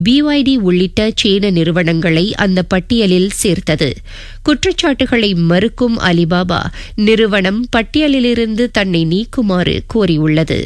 BYD உள்ளிட்ட சீன நிறுவனங்களை அந்த பட்டியலில் சேர்த்தது குற்றச்சாட்டுகளை மறுக்கும் அலிபாபா நிறுவனம் பட்டியலிலிருந்து தன்னை நீக்குமாறு கோரியுள்ளது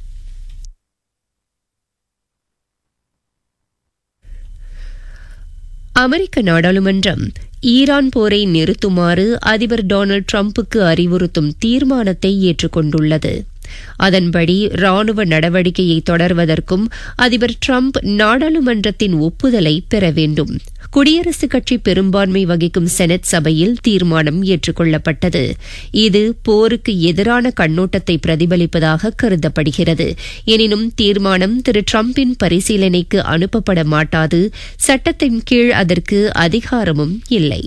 அமெரிக்க நாடாளுமன்றம் ஈரான் போரை நிறுத்துமாறு அதிபர் டொனால்டு டிரம்புக்கு அறிவுறுத்தும் தீர்மானத்தை ஏற்றுக்கொண்டுள்ளது அதன்படி ராணுவ நடவடிக்கையை தொடர்வதற்கும் அதிபர் டிரம்ப் நாடாளுமன்றத்தின் ஒப்புதலை பெற வேண்டும் குடியரசுக் கட்சி பெரும்பான்மை வகிக்கும் செனட் சபையில் தீர்மானம் ஏற்றுக்கொள்ளப்பட்டது இது போருக்கு எதிரான கண்ணோட்டத்தை பிரதிபலிப்பதாக கருதப்படுகிறது எனினும் தீர்மானம் திரு டிரம்பின் பரிசீலனைக்கு அனுப்பப்பட மாட்டாது சட்டத்தின் கீழ் அதற்கு அதிகாரமும் இல்லை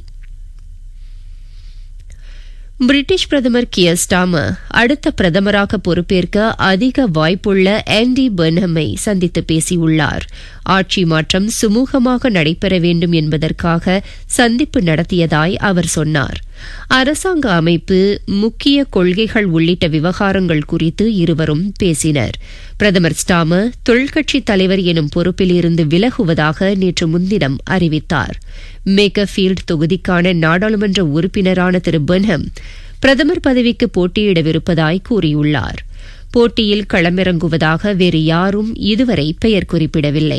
பிரிட்டிஷ் பிரதமர் கியர் ஸ்டாமர் அடுத்த பிரதமராக பொறுப்பேற்க அதிக வாய்ப்புள்ள ஆண்டி பெர்னமை சந்தித்து பேசியுள்ளார் ஆட்சி மாற்றம் சுமூகமாக நடைபெற வேண்டும் என்பதற்காக சந்திப்பு நடத்தியதாய் அவர் சொன்னார் அரசாங்க அமைப்பு முக்கிய கொள்கைகள் உள்ளிட்ட விவகாரங்கள் குறித்து இருவரும் பேசினர் பிரதமர் ஸ்டாமர் தொழிற்கட்சி தலைவர் எனும் பொறுப்பில் இருந்து விலகுவதாக நேற்று முன்தினம் அறிவித்தார் மேக்கஃபீல்ட் தொகுதிக்கான நாடாளுமன்ற உறுப்பினரான திரு பென்ஹம் பிரதமர் பதவிக்கு போட்டியிடவிருப்பதாய் கூறியுள்ளார் போட்டியில் களமிறங்குவதாக வேறு யாரும் இதுவரை பெயர் குறிப்பிடவில்லை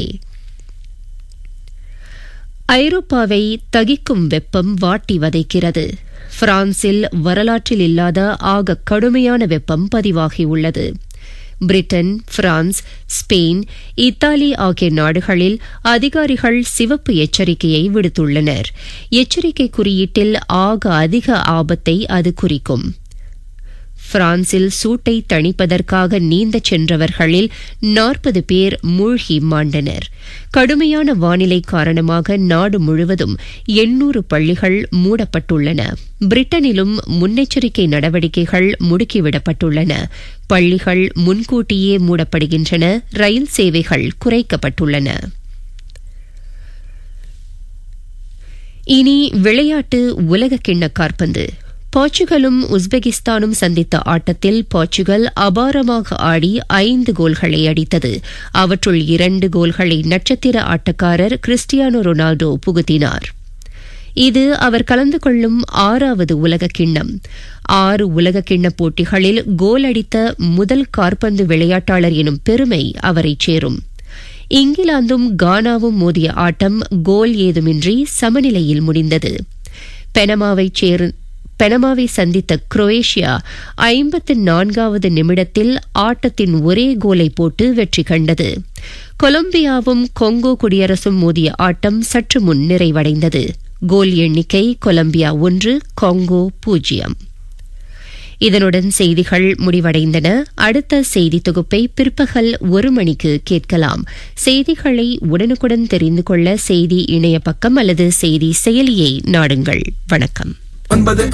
ஐரோப்பாவை தகிக்கும் வெப்பம் வாட்டி வதைக்கிறது பிரான்சில் வரலாற்றில் இல்லாத ஆக கடுமையான வெப்பம் பதிவாகியுள்ளது பிரிட்டன் பிரான்ஸ் ஸ்பெயின் இத்தாலி ஆகிய நாடுகளில் அதிகாரிகள் சிவப்பு எச்சரிக்கையை விடுத்துள்ளனர் எச்சரிக்கை குறியீட்டில் ஆக அதிக ஆபத்தை அது குறிக்கும் பிரான்சில் சூட்டை தணிப்பதற்காக நீந்தச் சென்றவர்களில் நாற்பது பேர் மூழ்கி மாண்டனர் கடுமையான வானிலை காரணமாக நாடு முழுவதும் எண்ணூறு பள்ளிகள் மூடப்பட்டுள்ளன பிரிட்டனிலும் முன்னெச்சரிக்கை நடவடிக்கைகள் முடுக்கிவிடப்பட்டுள்ளன பள்ளிகள் முன்கூட்டியே மூடப்படுகின்றன ரயில் சேவைகள் குறைக்கப்பட்டுள்ளன இனி விளையாட்டு உலகக்கிண்ண காற்பந்து போர்ச்சுகலும் உஸ்பெகிஸ்தானும் சந்தித்த ஆட்டத்தில் போர்ச்சுகல் அபாரமாக ஆடி ஐந்து கோல்களை அடித்தது அவற்றுள் இரண்டு கோல்களை நட்சத்திர ஆட்டக்காரர் கிறிஸ்டியானோ ரொனால்டோ புகுத்தினார் இது அவர் கலந்து கொள்ளும் ஆறாவது உலக கிண்ணம் ஆறு உலக கிண்ண போட்டிகளில் கோல் அடித்த முதல் காற்பந்து விளையாட்டாளர் எனும் பெருமை அவரைச் சேரும் இங்கிலாந்தும் கானாவும் மோதிய ஆட்டம் கோல் ஏதுமின்றி சமநிலையில் முடிந்தது பெனமாவைச் சேர் பெனமாவை சந்தித்த குரோவேஷியா ஐம்பத்து நான்காவது நிமிடத்தில் ஆட்டத்தின் ஒரே கோலை போட்டு வெற்றி கண்டது கொலம்பியாவும் கொங்கோ குடியரசும் மோதிய ஆட்டம் சற்று முன் நிறைவடைந்தது கோல் எண்ணிக்கை கொலம்பியா ஒன்று கொங்கோ பூஜ்ஜியம் இதனுடன் செய்திகள் முடிவடைந்தன அடுத்த செய்தி தொகுப்பை பிற்பகல் ஒரு மணிக்கு கேட்கலாம் செய்திகளை உடனுக்குடன் தெரிந்து கொள்ள செய்தி இணைய பக்கம் அல்லது செய்தி செயலியை நாடுங்கள் வணக்கம் ஒன்பது